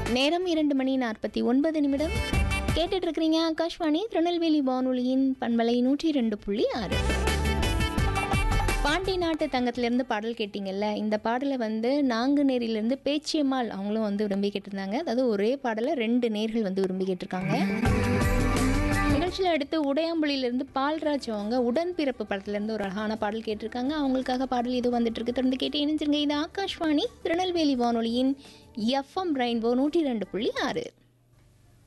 நேரம் இரண்டு மணி நாற்பத்தி ஒன்பது நிமிடம் கேட்டுட்டு இருக்கிறீங்க ஆகாஷ்வாணி திருநெல்வேலி வானொலியின் பண்பலை நூற்றி ரெண்டு புள்ளி ஆறு பாண்டி நாட்டு தங்கத்திலேருந்து பாடல் கேட்டிங்கல்ல இந்த பாடலை வந்து நாங்குநேரியிலேருந்து பேச்சியம்மாள் அவங்களும் வந்து விரும்பி கேட்டிருந்தாங்க அதாவது ஒரே பாடலை ரெண்டு நேர்கள் வந்து விரும்பி கேட்டிருக்காங்க நிகழ்ச்சியில் அடுத்து உடையாம்புலியிலேருந்து பால்ராஜ் அவங்க உடன்பிறப்பு படத்துலேருந்து ஒரு அழகான பாடல் கேட்டிருக்காங்க அவங்களுக்காக பாடல் இது வந்துட்டு இருக்கு தொடர்ந்து கேட்டு இணைஞ்சிருங்க இது ஆகாஷ்வாணி திருநெல்வேலி வானொலியின் எஃப்எம் ரெயின்போ நூற்றி ரெண்டு புள்ளி ஆறு